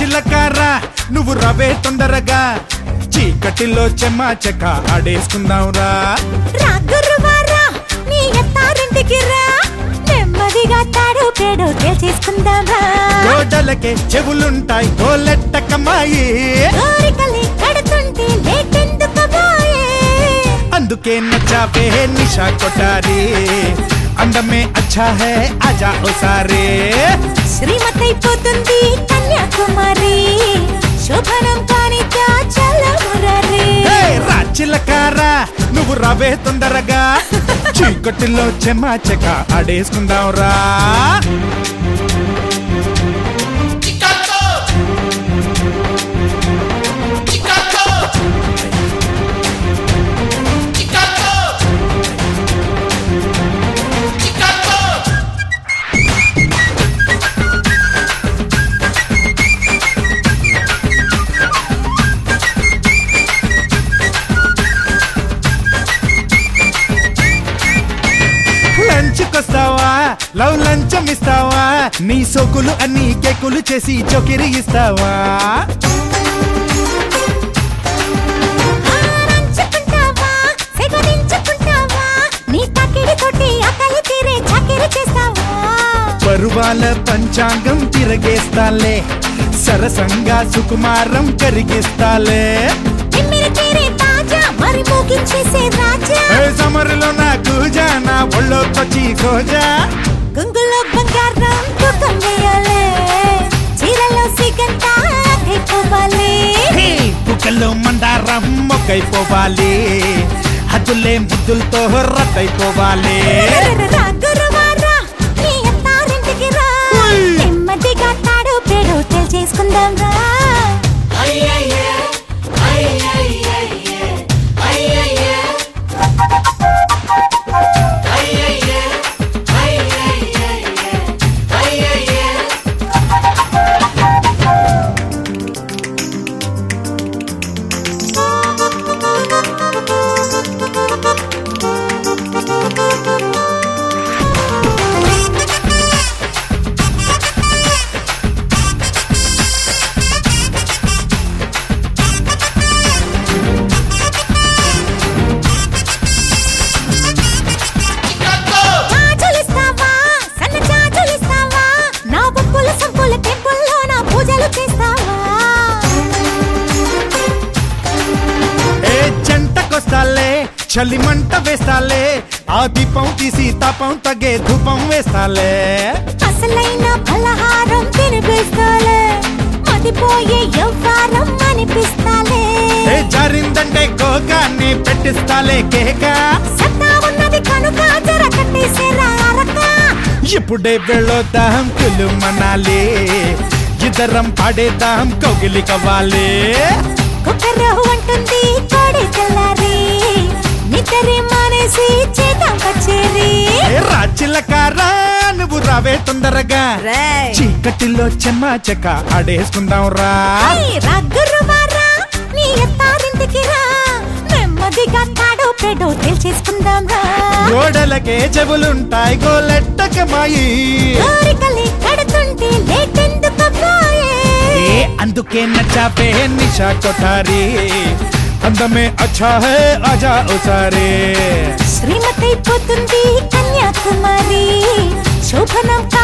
చిలకారా నువ్వు రవే తొందరగా చీకటిలో చెమ్మా చెక్క ఆడేసుకుందాంరా రా గురువారా నీ అత్తారింటికి రా నెమ్మదిగా తాడు పేడు తేల్చేసుకుందామా గోడలకే చెవులుంటాయి గోలెట్టకమ్మాయి కోరికలి కడుతుంటే లేటెందుకు బాయే అందుకే నచ్చావే నిషా కొట్టారి అందమే అచ్చా హే ఆజా ఓసారే శ్రీమతైపోతుంది కన్యాకుమారి శోభనం కానిత చల్లమురరి హే, రా చిలకారా నువ్వు రవే తొందరగా చీకటిలో చెమ్మా చెక్క ఆడేసుకుందాంరా లంచ్కొస్తావా లవ్ లంచం ఇస్తావా నీ సోకులు అన్ని కేకులు చేసి చొకిరి ఇస్తావా ఆనంచుకుంటావా సెగదించుకుంటావా నీ తాకిడి కొట్టి ఆకలి తీరే చాకిరి చేస్తావా పరువాల పంచాంగం తిరగేస్తాలే సరసంగా సుకుమారం కరిగిస్తాలే తిమ్మిరి తీరే తాజా మరి మోగించేసే రాజా ఏ సమరులో నా కూజా నా ఒళ్ళోకొచ్చి కోజా గుంగులో బంగారం తూకం వేయాలి చీరలో సిగంత అయిపోవాలి హే, కుక్కల్లో మందారం మొక్కైపోవాలి హద్దులే ముద్దులతో రద్దయిపోవాలి రా గురువారా నీ అత్తారింటికి రా ఉయ్. నెమ్మదిగా తాడు పేడు చేసుకుందాం రా చాచులిస్తావా సన్న చాచులిస్తావా నా బొక్కుల సంపుల టెంపుల్లో నా పూజలు చేస్తావా ఏ జంటకొస్తాలే చలి మంట వేస్తాలే ఆ దీపం తీసి తపం తగే ధూపం వేస్తాలే అసలైన పలహారం తినిపిస్తాలే మతిపోయే ఎవ్వారం అనిపిస్తాలే ఏ జారిందంటే కోగాన్ని పెట్టిస్తాలే కేక సత్తా ఉన్నది కనుక జర కట్టేసేరా అరక ఇప్పుడే వెళ్ళొద్దాం కులు మనాలి ఇద్దరం పాడేద్దాం కౌగిలి కవ్వాలి కుక్కరు అంటుంది కోడి తెల్లారి నిద్రే మానేసి చేద్దాం కచేరి ఏ రాచిలకారా నువ్వు రావే తొందరగా చీకటిలో చెమ్మా చెక్క ఆడేసుకుందాం రా రగ్గురువారా నీ ఎత్తారింటికి రా నెమ్మదిగా తాడో పెడో తేల్చేసుకుందాం రా గోడలకే చెవులుంటాయి గోలెట్టకమాయి కోరికలి కడుతుంటే లేటెందుకు బాయే ఏ అందుకే నచ్చాపే నిషా కొఠారి అందమే అచ్చా హే ఆజా ఉసారే శ్రీమతైపోతుంది కన్యాకుమారి శోభనం